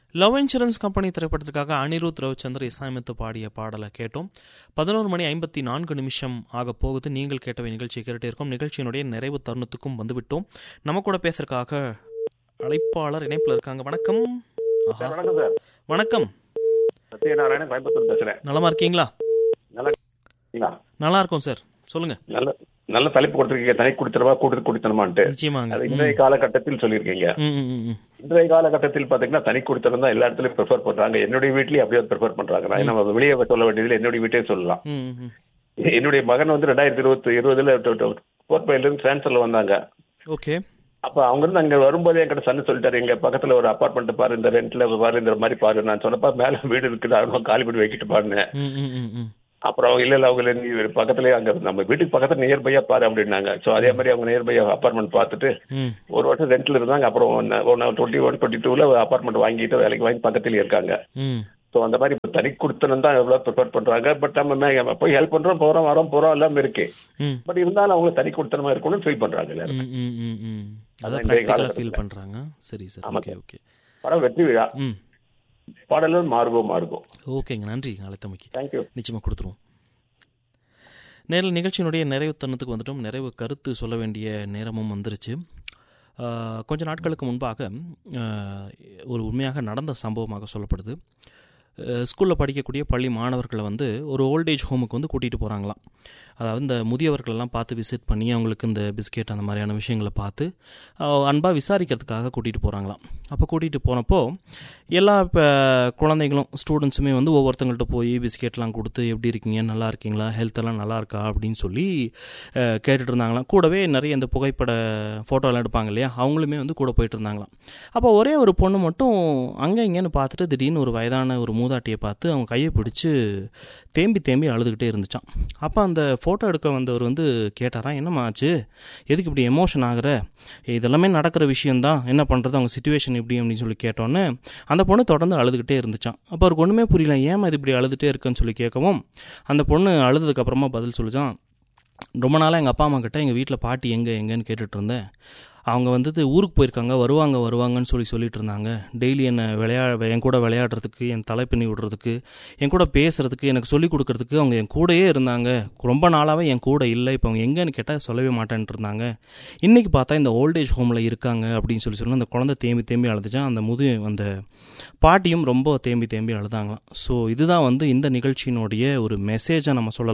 Love insurance company திரைப்படத்திற்காக அனிருத் ரவிச்சந்தர் இசையமைத்து பாடிய பாடலை கேட்டோம் பதினோரு மணி ஐம்பத்தி நான்கு நிமிஷம் ஆக போகுது நீங்கள் கேட்டவை நிகழ்ச்சியை கேட்டுட்டே இருக்கோம் நிகழ்ச்சியினுடைய நிறைவு தருணத்துக்கும் வந்துவிட்டோம் நம்ம கூட பேசுறதுக்காக அழைப்பாளர் இணைப்பில் இருக்காங்க வணக்கம் ஆஹா. சார் வணக்கம் சார் வணக்கம் சத்யநாராயணன் கோயம்புத்தூர் பேசுறேன் நலமா இருக்கீங்களா நல்லா இருக்கீங்களா? நல்லா இருக்கும் சார் சொல்லுங்க நல்ல நல்ல தலைப்பு கொடுத்துருக்கீங்க தனி குடித்தனமா கூட்டு குடித்தனமான்ட்டு நிச்சயமாங்க அது ம், இன்றைய காலகட்டத்தில் சொல்லியிருக்கீங்க ம், ம், ம், ம். இன்றைய காலகட்டத்தில் பாத்தீங்கன்னா தனி குடித்தனம் தான் எல்லா இடத்துலயும் ப்ரிஃபர் பண்றாங்க என்னுடைய வீட்லயும் அப்படியே ப்ரிஃபர் பண்றாங்க நான் நம்ம வெளியே சொல்ல வேண்டியதில்லை என்னுடைய வீட்டே சொல்லலாம் ம், ம், ம். என்னுடைய மகன் வந்து ரெண்டாயிரத்தி இருபத்தி இருபதுல போர்ட் இருந்து டிரான்ஸ்ஃபர்ல வந்தாங்க ஓகே அப்ப அவங்க இருந்து அங்க வரும்போதே என்கிட்ட சன்னு சொல்லிட்டாரு எங்க பக்கத்துல ஒரு அபார்ட்மெண்ட் பாரு இந்த ரெண்ட்ல பாரு இந்த மாதிரி பாரு நான் சொன்னப்ப மேல வீடு இருக்குது அவங்க காலி பண்ணி வைக்கிட்டு பாருங்க ம், ம், ம், ம். அப்புறம் அவங்க இல்ல இல்ல அவங்க நீ பக்கத்துலயே அங்க நம்ம வீட்டுக்கு பக்கத்துல நியர்பையா பாரு அப்படின்னாங்க சோ அதே மாதிரி அவங்க நியர்பையா அபார்ட்மெண்ட் பார்த்துட்டு ம், ஒரு வருஷம் ரெண்ட்ல இருந்தாங்க அப்புறம் டுவெண்ட்டி ஒன் டுவெண்ட்டி டூல அபார்ட்மெண்ட் வாங்கிட்டு வேலைக்கு வாங்கி பக்கத்துல இருக்காங்க ம். சோ அந்த மாதிரி இப்ப தனி கொடுத்தனம் தான் எவ்வளவு ப்ரிஃபர் பண்றாங்க பட் நம்ம மே- போய் ஹெல்ப் பண்றோம் போறோம் வரோம் போறோம் எல்லாம் இருக்கு ம். பட் இருந்தாலும் அவங்க தனி கொடுத்தனமா இருக்கணும்னு ஃபீல் பண்றாங்க எல்லாரும் ம், ம், ம், ம். அதான் அதான் இன்றைய ப்ராக்டிக்கலாக காலகட்டத்துல. ஃபீல் பண்ணுறாங்க சரி சார் ஆமா ஓகே சார். ஓகே படம் வெற்றி விழா ம் பாடலும் மாறுவோம் மாறுவோம் ஓகேங்க நன்றி அழைத்தமைக்கு தேங்க்யூ நிச்சயமாக கொடுத்துருவோம் நேரில் நிகழ்ச்சியினுடைய நிறைவு தருணத்துக்கு வந்துட்டோம் நிறைவு கருத்து சொல்ல வேண்டிய நேரமும் வந்துருச்சு ஆஹ், கொஞ்ச நாட்களுக்கு முன்பாக ஆஹ், ஒரு உண்மையாக நடந்த சம்பவமாக சொல்லப்படுது ஸ்கூலில் படிக்கக்கூடிய பள்ளி மாணவர்களை வந்து ஒரு ஓல்டேஜ் ஹோமுக்கு வந்து கூட்டிகிட்டு போகிறாங்களாம் அதாவது இந்த முதியவர்களெல்லாம் பார்த்து விசிட் பண்ணி அவங்களுக்கு இந்த பிஸ்கெட் அந்த மாதிரியான விஷயங்களை பார்த்து அன்பாக விசாரிக்கிறதுக்காக கூட்டிகிட்டு போகிறாங்களாம் அப்போ கூட்டிகிட்டு போனப்போ எல்லா இப்போ குழந்தைங்களும் ஸ்டூடெண்ட்ஸுமே வந்து ஒவ்வொருத்தங்கள்ட்ட போய் பிஸ்கெட்லாம் கொடுத்து எப்படி இருக்கீங்க நல்லா இருக்கீங்களா ஹெல்த் எல்லாம் நல்லா இருக்கா அப்படின்னு சொல்லி அஹ், கேட்டுட்டு இருந்தாங்களாம் கூடவே நிறைய இந்த புகைப்பட ஃபோட்டோலாம் எடுப்பாங்க இல்லையா அவங்களுமே வந்து கூட போயிட்டு இருந்தாங்களாம் அப்போ ஒரே ஒரு பொண்ணு மட்டும் அங்கே இங்கேன்னு பார்த்துட்டு திடீர்னு ஒரு வயதான ஒரு மூதாட்டியை பார்த்து அவங்க கையை பிடிச்சு தேம்பி தேம்பி அழுதுகிட்டே இருந்துச்சான் அப்போ அந்த ஃபோட்டோ எடுக்க வந்தவர் வந்து கேட்டாராம் என்னம்மா ஆச்சு எதுக்கு இப்படி எமோஷன் ஆகுற இதெல்லாமே நடக்கிற விஷயம்தான் என்ன பண்ணுறது அவங்க சுச்சுவேஷன் எப்படி அப்படின்னு சொல்லி கேட்டோன்னே அந்த பொண்ணு தொடர்ந்து அழுதுகிட்டே இருந்துச்சான் அப்போ அவருக்கு ஒன்றுமே புரியல ஏன் இது இப்படி அழுதுகிட்டே இருக்குன்னு சொல்லி கேட்கவும் அந்த பொண்ணு அழுதுக்கு அப்புறமா பதில் சொல்லிச்சான் ரொம்ப நாளாக எங்கள் அப்பா அம்மா கிட்ட எங்கள் வீட்டில் பாட்டி எங்கே எங்கேன்னு கேட்டுட்டு இருந்தேன் அவங்க வந்துட்டு ஊருக்கு போயிருக்காங்க வருவாங்க வருவாங்கன்னு சொல்லி சொல்லிட்டு இருந்தாங்க டெய்லி என்னை விளையா என் கூட விளையாடுறதுக்கு என் தலை பின்னி விடுறதுக்கு என் கூட பேசுறதுக்கு எனக்கு சொல்லிக் கொடுக்கறதுக்கு அவங்க என் கூடயே இருந்தாங்க ரொம்ப நாளாகவே என் கூட இல்லை இப்போ அவங்க எங்கன்னு கேட்டால் சொல்லவே மாட்டேன்ட்டு இருந்தாங்க இன்றைக்கி பார்த்தா இந்த ஓல்டேஜ் ஹோமில் இருக்காங்க அப்படின்னு சொல்லி சொல்லி அந்த குழந்தை தேம்பி தேம்பி அழுதுச்சான் அந்த முது அந்த பாட்டியும் ரொம்ப தேம்பி தேம்பி அழுதாங்களாம் ஸோ இதுதான் வந்து இந்த நிகழ்ச்சியினுடைய ஒரு மெசேஜை நம்ம சொல்லலாம்